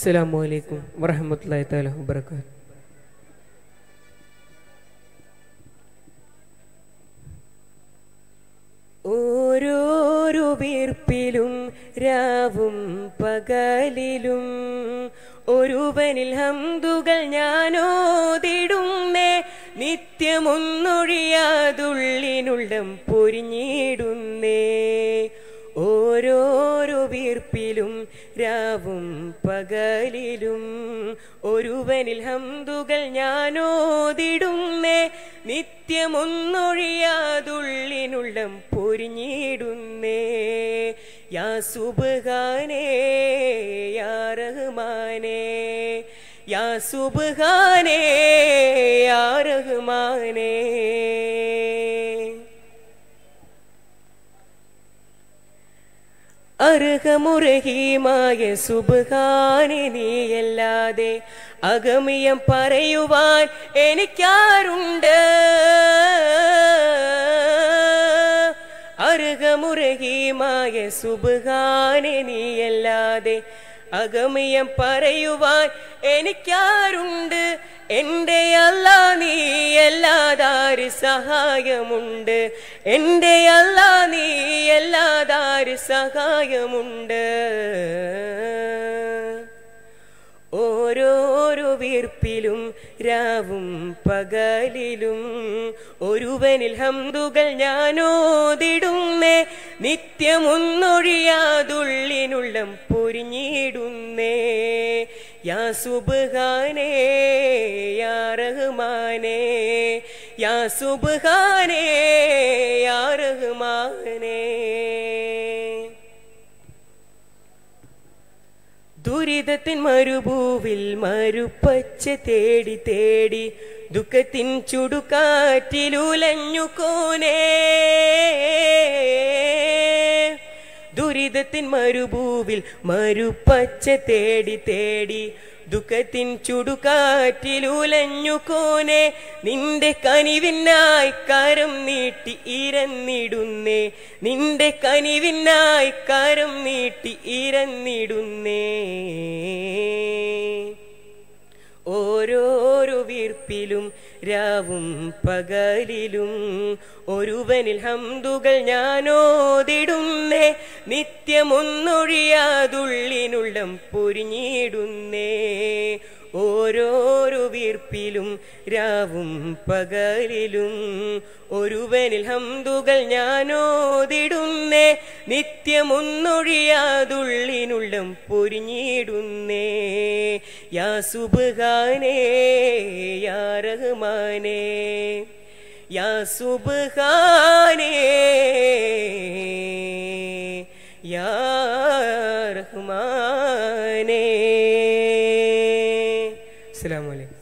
അസ്സലാമു അലൈക്കും വറഹമത്തല്ലാഹി തആല വബറകാത്ത് ഓരോരോ വീർപ്പിലും രാവും പകലിലും ഒരുവനിൽ ഹംദുകൾ ഞാനോതിടുന്നേ നിത്യമൊന്നൊഴിയാതുള്ളിനുള്ളം പൊരിഞ്ഞിടുന്നേ ഓരോരോ വീർപ്പിലും രാവും പകലിലും ഒരുവനിൽ ഹംദുകൾ ഞാനോതിടുന്നേ നിത്യമൊന്നൊഴിയാതുള്ളിനുള്ളം പൊരിഞ്ഞിടുന്നേ യാ സുബ്ഹാനേ യാ റഹ്മാനേ യാ സുബ്ഹാനേ യാ റഹ്മാനേ അർഹമുറഹീമായ സുബ്ഹാനെ നീയല്ലാതെ അഗമിയം പറയുവാൻ എനിക്കാരുണ്ട് അർഹമുറഹീമായ സുബ്ഹാനെ നീയല്ലാതെ അഗമിയം പറയുവാൻ എനിക്കാരുണ്ട് എന്റെ അല്ല നീ എല്ലാതാര് സഹായമുണ്ട് എന്റെ അല്ല നീ എല്ലാതാര് സഹായമുണ്ട് ഓരോരോ വീർപ്പിലും രാവും പകലിലും ഒരുവനിൽ ഹംദുകൾ ഞാനോതിടുന്നേ നിത്യമൊന്നൊഴിയാതുള്ളിനുള്ളം പൊരിഞ്ഞിടുന്നേ യാ സുബ്ഹാനേ യാ റഹ്മാനേ യാ സുബ്ഹാനേ യാ റഹ്മാനേ ദുരിതത്തിൻ മരുഭൂവിൽ മരുപ്പച്ച തേടി തേടി ദുഃഖത്തിൻ ചുടുകാറ്റിലുലഞ്ഞു കോനേ ദുരിതത്തിൻ മരുഭൂവിൽ മരുപ്പച്ച തേടി തേടി ദുഃഖത്തിൻ ചുടുകാറ്റിലുലഞ്ഞു കോനെ നിന്റെ കനിവിനായി കരം നീട്ടി ഇരന്നിടുന്നേ നിന്റെ കനിവിനായി കരം നീട്ടി ഇരന്നിടുന്നേ ഓരോരോ വീർപ്പിലും രാവും പകലിലും ഒരുവനിൽ ഹംദുകൾ ഞാനോതിടുന്നേ നിത്യമൊന്നൊഴിയാതുള്ളിനുള്ളം പൊരിഞ്ഞിടുന്നേ ഓരോരോ വീർപ്പിലും രാവും പകലിലും ഒരുവനിൽ ഹംദുകൾ ഞാനോതിടുന്നേ നിത്യമൊന്നൊഴിയാതുള്ളിനുള്ളം പൊരിഞ്ഞിടുന്നേ യാ സുബ്ഹാനേ യാ റഹ്മാനേ യാ സുബ്ഹാനേ യാ റഹ്മാനേ അസ്സലാമു അലൈക്കും